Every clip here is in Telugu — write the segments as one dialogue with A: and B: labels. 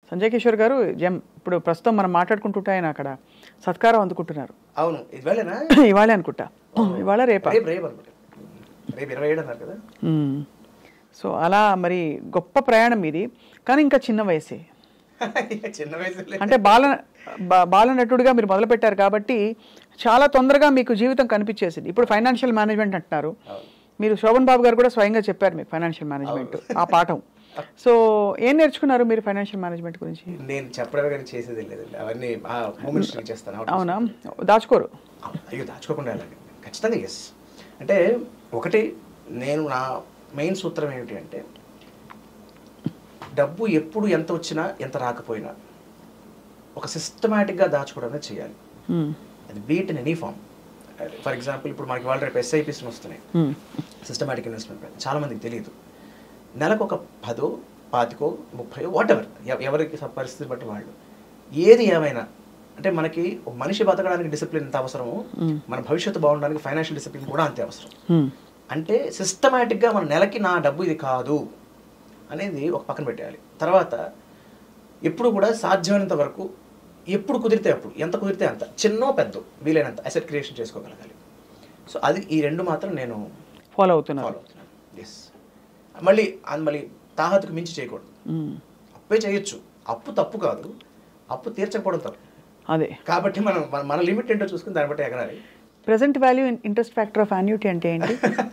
A: సంజయ్ కిషోర్ గారు జం ఇప్పుడు ప్రస్తుతం మనం మాట్లాడుకుంటుంటే ఆయన అక్కడ సత్కారం అందుకుంటున్నారు
B: అవును ఇవాళనా
A: ఇవాళే అనుకుంటా ఇవాళ రేపా
B: రేపు రేపు అనుకుంటా రేపు ఇరవై ఏడు అన్నారు కదా
A: మ్మ్. సో అలా మరి గొప్ప ప్రయాణం ఇది కానీ ఇంకా చిన్న వయసే
B: చిన్న వయసులో
A: అంటే బాల బా- బాల నటుడిగా మీరు మొదలుపెట్టారు కాబట్టి చాలా తొందరగా మీకు జీవితం కనిపించేసింది ఇప్పుడు ఫైనాన్షియల్ మేనేజ్మెంట్ అంటున్నారు మీరు శోభన్ బాబు గారు కూడా స్వయంగా చెప్పారు మీకు ఫైనాన్షియల్ మేనేజ్మెంట్ ఆ పాఠం సో ఏం నేర్చుకున్నారు మీరు ఫైనాన్షియల్ మేనేజ్మెంట్ గురించి
B: నేను చెప్పడమే కానీ చేసేది లేదండి అవన్నీ ఆ మూమెంట్స్ చేస్తాను
A: అవునా దాచుకోరు
B: అయ్యో దాచుకోకుండా వెళ్ళండి ఖచ్చితంగా ఎస్ అంటే ఒకటి నేను నా మెయిన్ సూత్రం ఏమిటి అంటే డబ్బు ఎప్పుడు ఎంత వచ్చినా ఎంత రాకపోయినా ఒక సిస్టమేటిక్గా దాచుకోవడం అనేది చేయాలి
A: మ్మ్.
B: అది be it in any form for example ఇప్పుడు మనకి వాళ్ళ రేపు ఎస్ఐపిస్ వస్తున్నాయి
A: మ్మ్.
B: సిస్టమేటిక్ ఇన్వెస్ట్మెంట్ ప్లాన్ చాలా మందికి తెలియదు నెలకు ఒక పదో పాతికో ముప్పయో వాట్ ఎవర్ ఎవరికి స- పరిస్థితి బట్టి వాళ్ళు ఏది ఏమైనా అంటే మనకి ఒక మనిషి బతకడానికి డిసిప్లిన్ ఎంత అవసరమో మన భవిష్యత్తు బాగుండడానికి ఫైనాన్షియల్ డిసిప్లిన్ కూడా అంతే అవసరం
A: మ్మ్.
B: అంటే సిస్టమేటిక్గా మన నెలకి నా డబ్బు ఇది కాదు అనేది ఒక పక్కన పెట్టేయాలి తర్వాత ఎప్పుడు కూడా సాధ్యమైనంత వరకు ఎప్పుడు కుదిరితే అప్పుడు ఎంత కుదిరితే అంత చిన్నో పెద్ద వీలైనంత అసెట్ క్రియేషన్ చేసుకోగలగాలి సో అది ఈ రెండు మాత్రం నేను
A: ఫాలో అవుతున్నారు
B: ఫాలో అవుతున్నాను ఎస్ మళ్ళీ అది మళ్ళీ తాహతుకు మించి చేయకూడదు
A: మ్మ్.
B: అప్పే చేయొచ్చు అప్పు తప్పు కాదు అప్పు తీర్చకపోవడం తప్పు
A: అదే
B: కాబట్టి మనం మన- మన లిమిట్ ఏంటో చూసుకుని దాన్ని బట్టి ఎగరాలి
A: present value interest factor of annuity అంటే ఏంటి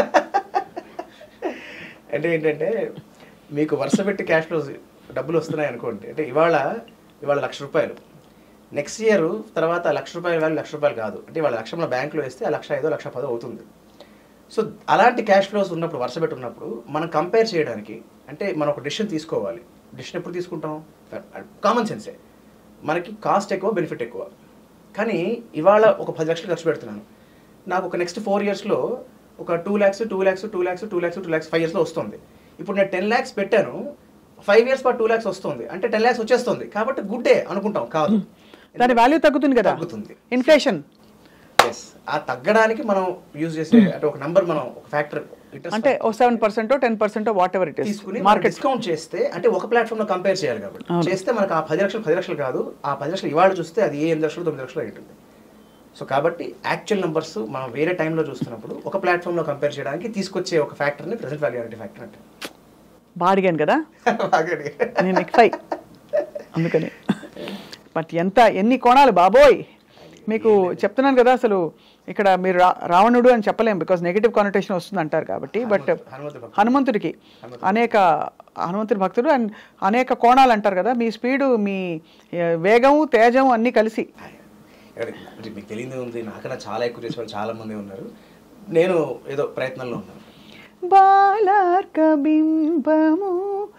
B: అంటే ఏంటంటే మీకు వరుస పెట్టి క్యాష్ ఫ్లోస్ డబ్బులు వస్తున్నాయి అనుకోండి అంటే ఇవాళ ఇవాళ లక్ష రూపాయలు నెక్స్ట్ ఇయర్ తర్వాత లక్ష రూపాయల వాల్యూ లక్ష రూపాయలు కాదు అంటే ఇవాళ లక్ష మన బ్యాంకులో వేస్తే ఆ లక్ష ఐదో లక్ష పదో అవుతుంది సో అలాంటి క్యాష్ ఫ్లోస్ ఉన్నప్పుడు వరుస పెట్టి ఉన్నప్పుడు మనం కంపేర్ చేయడానికి అంటే మనం ఒక డిసిషన్ తీసుకోవాలి డిసిషన్ ఎప్పుడు తీసుకుంటాం కామన్ సెన్సే మనకి కాస్ట్ ఎక్కువ బెనిఫిట్ ఎక్కువ కానీ ఇవాళ ఒక పది లక్షలు ఖర్చు పెడుతున్నాను నాకు ఒక నెక్స్ట్ ఫోర్ ఇయర్స్లో ఒక two lakhs two lakhs two lakhs two lakhs two lakhs five ఇయర్స్లో వస్తుంది ఇప్పుడు నేను టెన్ ల్యాక్స్ పెట్టాను ఫైవ్ ఇయర్స్ పాటు టూ ల్యాక్స్ వస్తుంది అంటే టెన్ ల్యాక్స్ వచ్చేస్తుంది కాబట్టి గుడ్డే అనుకుంటాం కాదు
A: దాని వాల్యూ తగ్గుతుంది కదా
B: తగ్గుతుంది
A: ఇన్ఫ్లేషన్
B: ఎస్ ఆ తగ్గడానికి మనం యూజ్ చేసే అంటే ఒక నంబర్ మనం ఒక ఫ్యాక్టర్
A: అంటే ఓ seven percent ten percent whatever it is
B: తీసుకుని
A: మార్కెట్
B: డిస్కౌంట్ చేస్తే అంటే ఒక ప్లాట్ఫామ్ లో కంపేర్ చేయాలి కాబట్టి
A: అవును.
B: చేస్తే మనకు ఆ పది లక్షలు పది లక్షలు కాదు ఆ పది లక్షలు ఇవాళ చూస్తే అది ఏ ఎనిమిది లక్షలు తొమ్మిది లక్షలు అయి ఉంటుంది సో కాబట్టి యాక్చువల్ నెంబర్స్ మనం వేరే టైంలో చూస్తున్నప్పుడు ఒక ప్లాట్ఫామ్ లో కంపేర్ చేయడానికి తీసుకొచ్చే ఒక ఫ్యాక్టర్ని ప్రెసెంట్ వాల్యూనిటీ ఫ్యాక్టర్ అంటే
A: బాగా అడిగాను కదా
B: బాగా అడిగారు.
A: నేను ఎక్ఫై అందుకని బట్ ఎంత ఎన్ని కోణాలు బాబోయ్ మీకు చెప్తున్నాను కదా అసలు ఇక్కడ మీరు రా- రావణుడు అని చెప్పలేం బికాస్ నెగిటివ్ కానిటేషన్ వస్తుంది అంటారు కాబట్టి బట్
B: హనుమంతు భక్తుడు.
A: హనుమంతుడికి అనేక హనుమంతుడి భక్తుడు అండ్ అనేక కోణాలు అంటారు కదా మీ స్పీడు మీ ఏ, వేగం తేజం అన్నీ కలిసి
B: ఎవరి- మరి మీకు తెలియదు ఉంది నాకన్నా చాలా ఎక్కువ చేసే వాళ్ళు చాలా మంది ఉన్నారు నేను ఏదో ప్రయత్నంలో ఉన్నాను
A: బాలార్క బింబము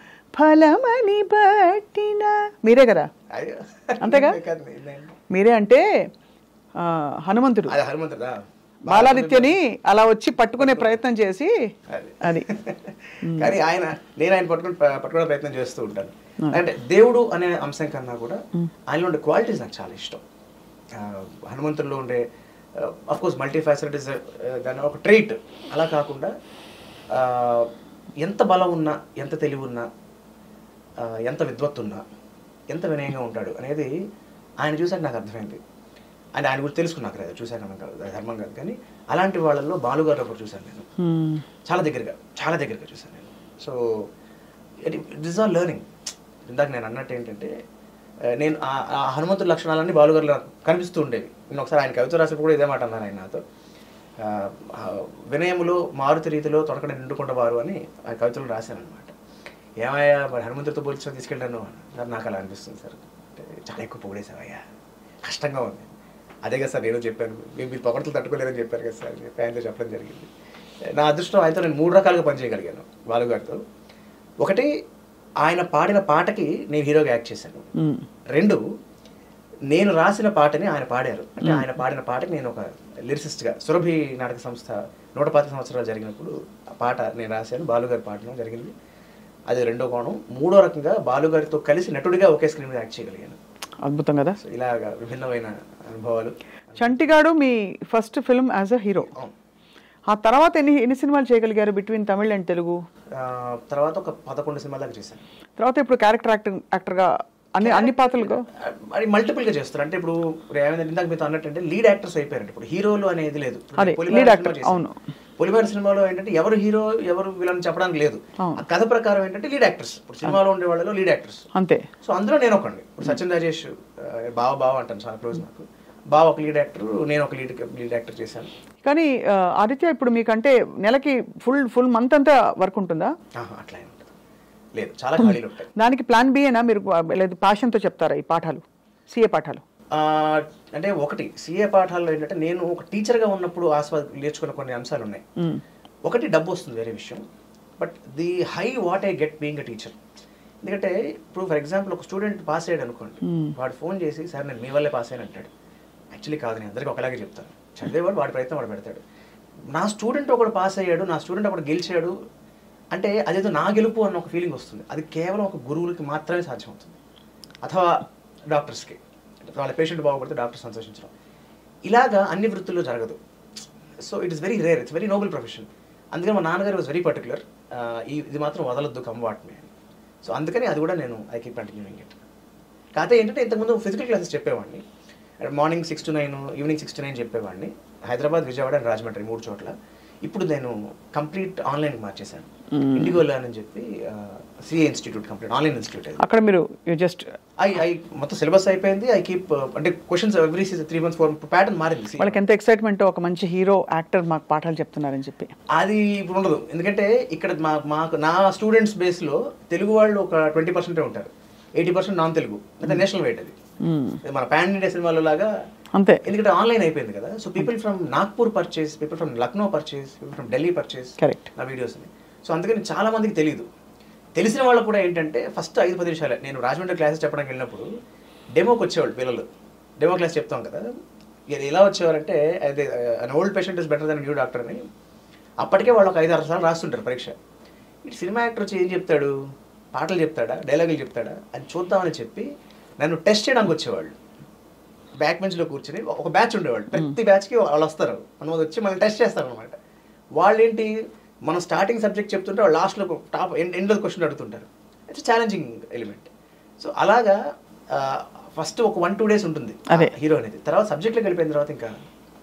A: ఫలమని బట్టిన మీరే కదా
B: అయ్యో.
A: అంతేగా?
B: కాదు, నేను-
A: మీరే అంటే ఆ, హనుమంతుడు
B: అది హనుమంతుడా
A: బాలాదిత్యని అలా వచ్చి పట్టుకునే ప్రయత్నం చేసి
B: అది.
A: అది
B: కానీ ఆయన నేను ఆయన పట్టుకుని పట్టుకునే ప్రయత్నం చేస్తూ ఉంటాను అంటే దేవుడు అనే అంశం కన్నా కూడా ఆయనలో ఉండే క్వాలిటీస్ నాకు చాలా ఇష్టం ఆ, హనుమంతుల్లో ఉండే అఫ్ కోర్స్ మల్టీ ఫ్యాసిలిటీస్ దాని ఒక ట్రైట్ అలా కాకుండా ఆ, ఎంత బలం ఉన్నా ఎంత తెలివి ఉన్నా ఆ, ఎంత విద్వత్తు ఉన్నా ఎంత వినయంగా ఉంటాడు అనేది ఆయన చూసాక నాకు అర్థమైంది అండ్ ఆయన గురించి తెలుసుకున్నాక లేదు చూశాక నాకు అది ధర్మం కాదు కానీ అలాంటి వాళ్ళల్లో బాలుగారు ఒకటి చూశాను నేను
A: హ్మ్.
B: చాలా దగ్గరగా చాలా దగ్గరగా చూశాను నేను సో దిస్ ఆర్ లెర్నింగ్ ఇందాక నేను అన్నట్టు ఏంటంటే ఆ, నేను ఆ- ఆ హనుమంతుడి లక్షణాలన్నీ బాలుగారులో నాకు కనిపిస్తూ ఉండేవి నేను ఒకసారి ఆయన కవిత రాసినప్పుడు కూడా ఇదే మాట అన్నారు ఆయన నాతో ఆ, ఆ, వినయములో మారుతి రీతిలో తొడకడ నిండుకుంట వారు అని ఆ కవితలు రాశాను అనమాట ఏమయ్యా మరి హనుమంతుడితో పోల్చి తీసుకెళ్ళాను సార్ నాకు అలా అనిపిస్తుంది సార్ అంటే చాలా ఎక్కువ పొగిడేసావయ్యా కష్టంగా ఉంది అదే కదా సార్ నేను చెప్పాను మీరు మీరు పొగడతలు తట్టుకోలేదని చెప్పారు కదా సార్ అని చెప్పి ఆయనతో చెప్పడం జరిగింది నా అదృష్టం ఆయనతో నేను మూడు రకాలుగా పనిచేయగలిగాను బాలుగారితో ఒకటి ఆయన పాడిన పాటకి నేను హీరోగా యాక్ట్ చేశాను
A: హ్మ్.
B: రెండు నేను రాసిన పాటని ఆయన పాడారు అంటే ఆయన పాడిన పాటకి నేను ఒక లిరిసిస్ట్గా సురభి నాటక సంస్థ నూట పాతిక సంవత్సరాలు జరిగినప్పుడు ఆ పాట నేను రాశాను బాలుగారి పాడడం జరిగింది అది రెండో కోణం మూడో రకంగా బాలుగారితో కలిసి నటుడిగా ఒకే స్క్రీన్ మీద యాక్ట్ చేయగలిగాను
A: అద్భుతం కదా
B: సో ఇలాగా విభిన్నమైన అనుభవాలు
A: చంటిగాడు మీ first film as a hero
B: అవును.
A: ఆ తర్వాత ఎన్ని ఎన్ని సినిమాలు చేయగలిగారు బిట్వీన్ తమిళ్ అండ్ తెలుగు
B: ఆ, తర్వాత ఒక పదకొండు సినిమాల దాకా చేశాను
A: తర్వాత ఇప్పుడు క్యారెక్టర్ యాక్టర్ యాక్టర్గా అన్ని అన్ని పాత్రలకు
B: అది మల్టిపుల్ గా చేస్తారు అంటే ఇప్పుడు రేవంత్ ఇందాక మీతో అన్నట్టు అంటే లీడ్ యాక్టర్స్ అయిపోయారు ఇప్పుడు హీరోలు అనేది లేదు ఇప్పుడు
A: అదే,
B: పొలిమేర
A: lead
B: సినిమా
A: actor,
B: చేశాను.
A: అవును.
B: పొలిమేర సినిమాలో ఏంటంటే ఎవరు హీరో ఎవరు విలన్ చెప్పడానికి లేదు
A: అవును.
B: ఆ కథ ప్రకారం ఏంటంటే లీడ్ యాక్టర్స్ ఇప్పుడు సినిమాలో ఉండే వాళ్ళలో లీడ్ యాక్టర్స్
A: అంతే
B: సో అందులో నేను ఒకటి ఇప్పుడు సచిన్ రాజేష్ ఆ, బావ బావ అంటాను చాలా క్లోజ్ నాకు బావ ఒక లీడ్ యాక్టర్ నేను ఒక లీడ్ లీడ్ యాక్టర్ చేశాను
A: కానీ ఆ, ఆదిత్య ఇప్పుడు మీకంటే నెలకి ఫుల్ ఫుల్ మంత్ అంతా వర్క్ ఉంటుందా
B: ఆహా, అట్లా ఏం ఉంటుంది లేదు చాలా ఖాళీలు ఉంటాయి
A: దానికి ప్లాన్ బి అయినా మీరు ఆ, లేదు ప్యాషన్తో చెప్తారా ఈ పాఠాలు సిఏ పాఠాలు
B: ఆ, అంటే ఒకటి సిఏ పాఠాల్లో ఏంటంటే నేను ఒక టీచర్గా ఉన్నప్పుడు ఆస్వాద నేర్చుకున్న కొన్ని అంశాలు ఉన్నాయి
A: మ్మ్.
B: ఒకటి డబ్బు వస్తుంది వేరే విషయం but the high what I get being a teacher ఎందుకంటే ఇప్పుడు ఫర్ ఎగ్జాంపుల్ ఒక స్టూడెంట్ పాస్ అయ్యాడు అనుకోండి
A: Hmm.
B: వాడు ఫోన్ చేసి సార్ నేను మీ వల్లే పాస్ అయ్యాను అంటాడు యాక్చువల్లీ కాదు నేను అందరికీ ఒకలాగే చెప్తాను చదివేవాడు వాడి ప్రయత్నం వాడు పెడతాడు నా స్టూడెంట్ ఒకడు పాస్ అయ్యాడు నా స్టూడెంట్ ఒకడు గెలిచాడు అంటే అదేదో నా గెలుపు అన్న ఒక ఫీలింగ్ వస్తుంది అది కేవలం ఒక గురువులకి మాత్రమే సాధ్యమవుతుంది అథవా డాక్టర్స్కి వాళ్ళ పేషెంట్ బాగుపడితే డాక్టర్ సంతోషించడం ఇలాగా అన్ని వృత్తుల్లో జరగదు so it is very rare it's very noble profession అందుకని మా నాన్నగారు వాజ్ వెరీ పర్టికులర్ ఇది మాత్రం వదలొద్దు కమ్ వాట్ మీ సో అందుకని అది కూడా నేను ఐ కీప్ కంటిన్యూయింగ్ ఇట్ కాకపోతే ఏంటంటే ఇంతకుముందు ఫిజికల్ క్లాసెస్ చెప్పేవాడిని morning six to nine evening six to nine చెప్పేవాడిని హైదరాబాద్ విజయవాడ అండ్ రాజమండ్రి మూడు చోట్ల ఇప్పుడు నేను కంప్లీట్ ఆన్లైన్ మార్చేశాను
A: Mm.
B: ఇండిగోలా అని చెప్పి CA institute complete online institute అది
A: అక్కడ మీరు జస్ట్
B: ఐ ఐ మొత్తం సిలబస్ అయిపోయింది ఐ కీప్ అంటే questions every three months four pattern మారింది
A: వాళ్ళకి ఎంత ఎక్సైట్మెంట్ ఒక మంచి హీరో యాక్టర్ మాకు పాఠాలు చెప్తున్నారని చెప్పి
B: అది ఇప్పుడు ఉండదు ఎందుకంటే ఇక్కడ మా మాకు నా స్టూడెంట్స్ బేస్లో తెలుగు వాళ్ళు ఒక ట్వంటీ పర్సెంటే ఉంటారు ఎయిటీ పర్సెంట్ నాన్ తెలుగు అంటే నేషనల్ వెయిట్ అది
A: మ్మ్.
B: ఇది మన పాన్ ఇండియా సినిమాలో లాగా
A: అంతే
B: ఎందుకంటే ఆన్లైన్ అయిపోయింది కదా so people from Nagpur purchase people from Lucknow purchase people from Delhi purchase
A: Correct.
B: నా వీడియోస్ని సో అందుకని చాలా మందికి తెలియదు తెలిసిన వాళ్ళకు కూడా ఏంటంటే ఫస్ట్ ఐదు పది నిమిషాలే నేను రాజమండ్రి క్లాసెస్ చెప్పడానికి వెళ్ళినప్పుడు డెమోకి వచ్చేవాళ్ళు పిల్లలు డెమో క్లాస్ చెప్తాం కదా ఇక ఎలా వచ్చేవారంటే అదే an old patient is better than new doctor అని అప్పటికే వాళ్ళు ఒక ఐదు ఆరు సార్లు రాస్తుంటారు పరీక్ష ఇటు సినిమా యాక్టర్ వచ్చి ఏం చెప్తాడు పాటలు చెప్తాడా డైలాగులు చెప్తాడా అని చూద్దామని చెప్పి నన్ను టెస్ట్ చేయడానికి వచ్చేవాళ్ళు బ్యాక్ బెంచ్లో కూర్చుని ఒక బ్యాచ్ ఉండేవాళ్ళు ప్రతి బ్యాచ్కి వాళ్ళు వస్తారు మనం వచ్చి మనం టెస్ట్ చేస్తారు అనమాట వాళ్ళు ఏంటి మనం స్టార్టింగ్ సబ్జెక్ట్ చెప్తుంటే వాళ్ళు లాస్ట్లో టాప్ ఎండ్ ఎండ్లో క్వశ్చన్ అడుగుతుంటారు ఇట్స్ ఛాలెంజింగ్ ఎలిమెంట్ సో అలాగా ఫస్ట్ ఒక వన్ టూ డేస్ ఉంటుంది
A: అదే.
B: హీరో అనేది తర్వాత సబ్జెక్ట్లోకి వెళ్ళిపోయిన తర్వాత ఇంకా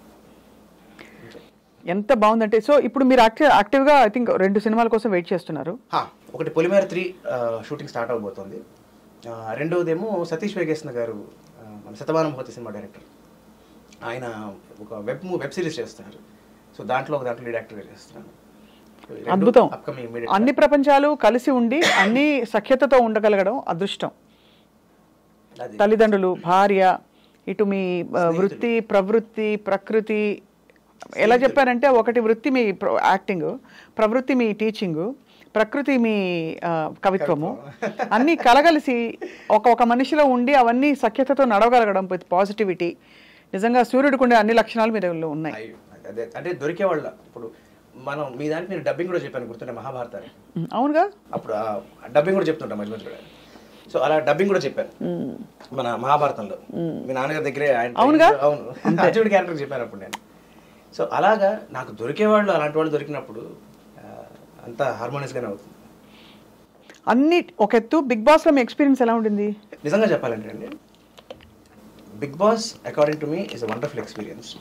A: ఎంత బాగుందంటే సో ఇప్పుడు మీరు యాక్టివ్ యాక్టివ్గా ఐ థింక్ రెండు సినిమాల కోసం వెయిట్ చేస్తున్నారు
B: హా, ఒకటి పొలిమేర త్రీ షూటింగ్ స్టార్ట్ అవబోతోంది ఆ, రెండవదేమో సతీష్ వేగేశ్న గారు ఆ, మన శతమానం భవతి సినిమా డైరెక్టర్ ఆయన ఒక వెబ్ మూ వెబ్ సిరీస్ చేస్తున్నారు సో దాంట్లో ఒక దాంట్లో లీడ్ యాక్టర్గా చేస్తున్నాను
A: అద్భుతం
B: అప్కమింగ్
A: అన్ని ప్రపంచాలు కలిసి ఉండి అన్ని సఖ్యతతో ఉండగలగడం అదృష్టం తల్లిదండ్రులు భార్య ఇటు మీ ఆ, వృత్తి ప్రవృత్తి ప్రకృతి ఎలా చెప్పారంటే ఒకటి వృత్తి మీ యాక్టింగ్ ప్రవృత్తి మీ టీచింగ్ ప్రకృతి మీ ఆ, కవిత్వము అన్నీ కలగలిసి ఒక ఒక మనిషిలో ఉండి అవన్నీ సఖ్యతతో నడవగలగడం విత్ పాజిటివిటీ నిజంగా సూర్యుడికి ఉండే అన్ని లక్షణాలు మీలో ఉన్నాయి
B: అయ్యో, అదే అంటే దొరికే వాళ్ళ ఇప్పుడు మనం మీ దానికి నేను డబ్బింగ్ కూడా చెప్పాను గుర్తుండే మహాభారతాన్ని
A: ఉమ్, అవునుగా
B: అప్పుడు డబ్బింగ్ కూడా చెప్తుంటాం మధ్య మధ్యలో సో అలా డబ్బింగ్ కూడా చెప్పాను
A: ఉమ్,
B: మన మహాభారతంలో మీ నాన్నగారి దగ్గరే ఆయన
A: అవునుగా?
B: అవును అర్జునుడి క్యారెక్టర్ చెప్పాను అప్పుడు నేను సో అలాగా నాకు దొరికేవాళ్ళు అలాంటి వాళ్ళు దొరికినప్పుడు ఆ, అంతా హార్మోనియస్గానే అవుతుంది
A: అన్ని ఒక ఎత్తు బిగ్ బాస్లో మీ ఎక్స్పీరియన్స్ ఎలా ఉండింది
B: నిజంగా చెప్పాలంటే అండి Bigg Boss according to me is a wonderful experience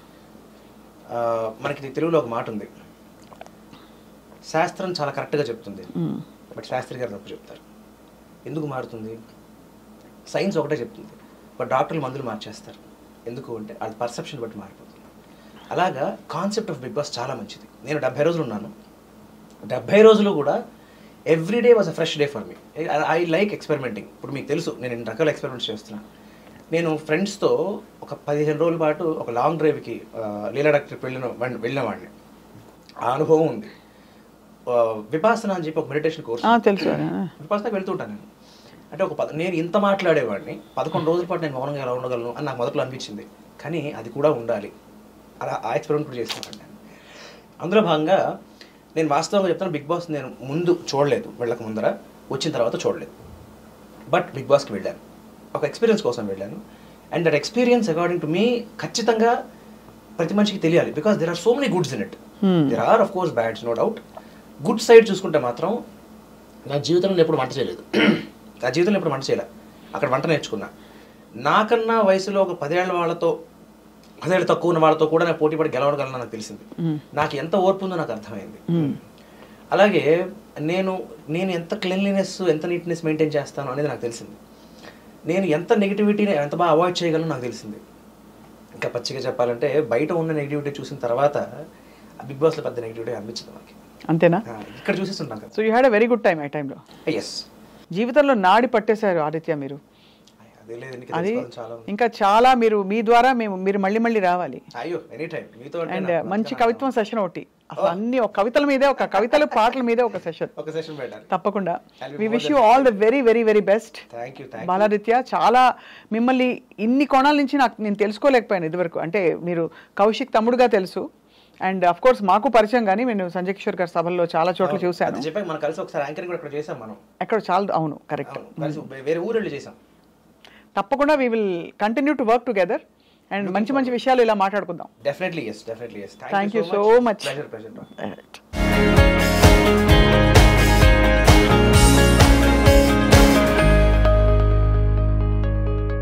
B: మనకి ఇది తెలుగులో ఒక మాట ఉంది శాస్త్రం చాలా కరెక్ట్గా చెప్తుంది
A: ఉమ్,
B: బట్ శాస్త్రి గారు తప్పు చెప్తారు ఎందుకు మారుతుంది సైన్స్ ఒకటే చెప్తుంది బట్ డాక్టర్లు మందులు మార్చేస్తారు ఎందుకు అంటే వాళ్ళ పర్సెప్షన్ బట్టి మారిపోతుంది అలాగా కాన్సెప్ట్ ఆఫ్ బిగ్ బాస్ చాలా మంచిది నేను డెబ్బై రోజులు ఉన్నాను డెబ్బై రోజులు కూడా every day was a fresh day for me I like experimenting ఇప్పుడు మీకు తెలుసు నేను ఎన్ని రకాల ఎక్స్పెరిమెంట్స్ చేస్తున్నాను నేను ఫ్రెండ్స్తో ఒక పదిహేను రోజుల పాటు ఒక లాంగ్ డ్రైవ్కి లీలా డాక్టర్కి వెళ్ళిన వాడిని- వెళ్ళిన వాడిని ఆ అనుభవం ఉంది ఆ, విపాసన అని చెప్పి ఒక మెడిటేషన్ కోర్స్
A: ఆ, తెలుసు ఆ.
B: విపాసనకి వెళ్తుంటాను నేను అంటే ఒక పద నేను ఇంత మాట్లాడేవాడిని పదకొండు రోజుల పాటు నేను మౌనంగా ఎలా ఉండగలను అని నాకు మొదట్లో అనిపించింది కానీ అది కూడా ఉండాలి అలా ఆ ఎక్స్పెరిమెంట్ కూడా చేస్తున్నాను నేను అందులో భాగంగా నేను వాస్తవంగా చెప్తాను బిగ్ బాస్ నేను ముందు చూడలేదు వెళ్ళక ముందర వచ్చిన తర్వాత చూడలేదు బట్ బిగ్ బాస్కి వెళ్ళాను ఒక ఎక్స్పీరియన్స్ కోసం వెళ్ళాను and that experience according to me ఖచ్చితంగా ప్రతి మనిషికి తెలియాలి because there are so many goods in it
A: Hmm.
B: There are of course bads no doubt good side చూసుకుంటే మాత్రం నా జీవితంలో నేను ఎప్పుడు మంట చేయలేదు నా జీవితంలో ఎప్పుడు మంట చేయలే అక్కడ వంట నేర్చుకున్నా నాకన్నా వయసులో ఒక పదేళ్ల వాళ్ళతో పదేళ్ళు తక్కువ ఉన్న వాళ్ళతో కూడా నేను పోటీ పడి గెలవగలను నాకు తెలిసింది నాకు ఎంత ఓర్పు ఉందో నాకు అర్థమైంది అలాగే నేను నేను ఎంత క్లీన్లీనెస్ ఎంత నీట్నెస్ మెయింటైన్ చేస్తాను అనేది నాకు తెలిసింది నేను ఎంత నెగిటివిటీని ఎంత బాగా అవాయిడ్ చేయగలను నాకు తెలిసింది ఇంకా పచ్చిగా చెప్పాలంటే బయట ఉన్న నెగిటివిటీ చూసిన తర్వాత బిగ్ బాస్లో పెద్ద నెగిటివిటీ అనిపించింది నాకు
A: అంతేనా
B: ఆ, ఇక్కడ చూసేస్తుంటాం కదా
A: so you had a very good time ఆ టైంలో
B: ఎస్
A: జీవితంలో నాడి పట్టేశారు ఆదిత్య మీరు
B: అదే లేదు నీకు
A: అది
B: తెలుసుకోవాలని చాలా ఉంది.
A: ఇంకా చాలా మీరు మీ ద్వారా మేము మీరు మళ్ళీ మళ్ళీ రావాలి
B: అయ్యో ఎనీ టైం మీతో అంటే
A: అండ్
B: నాకు
A: మంచి
B: అంతగా
A: కవిత్వం సెషన్ ఒకటి అసలు అన్ని ఒక కవితల మీదే ఒక కవితలు పాటల మీదే ఒక సెషన్
B: ఒక సెషన్ పెట్టాలి
A: తప్పకుండా
B: I'll be
A: we
B: more
A: wish
B: than
A: you all the very very very best
B: thank you thank
A: Baladitya చాలా మిమ్మల్ని ఇన్ని కోణాల నుంచి నాకు నేను తెలుసుకోలేకపోయాను ఇదివరకు అంటే మీరు కౌశిక్ తమ్ముడుగా తెలుసు అండ్ అఫ్ కోర్స్ మాకు పరిచయం కానీ నేను సంజయ్ కిషోర్ గారి సభల్లో చాలా చోట్ల చూశాను
B: అది చెప్పాక మనం కలిసి ఒకసారి యాంకరింగ్ కూడా ఇక్కడ చేసాం మనం
A: అక్కడ చాలా అవును కరెక్ట్
B: అవును, కలిసి వేరే ఊరు వెళ్ళి చేసాం
A: తప్పకుండా we will continue to work together and మంచి మంచి విషయాలు ఇలా మాట్లాడుకుందాం
B: definitely yes definitely yes
A: Thank you so much.
B: Pleasure pleasure
A: Right.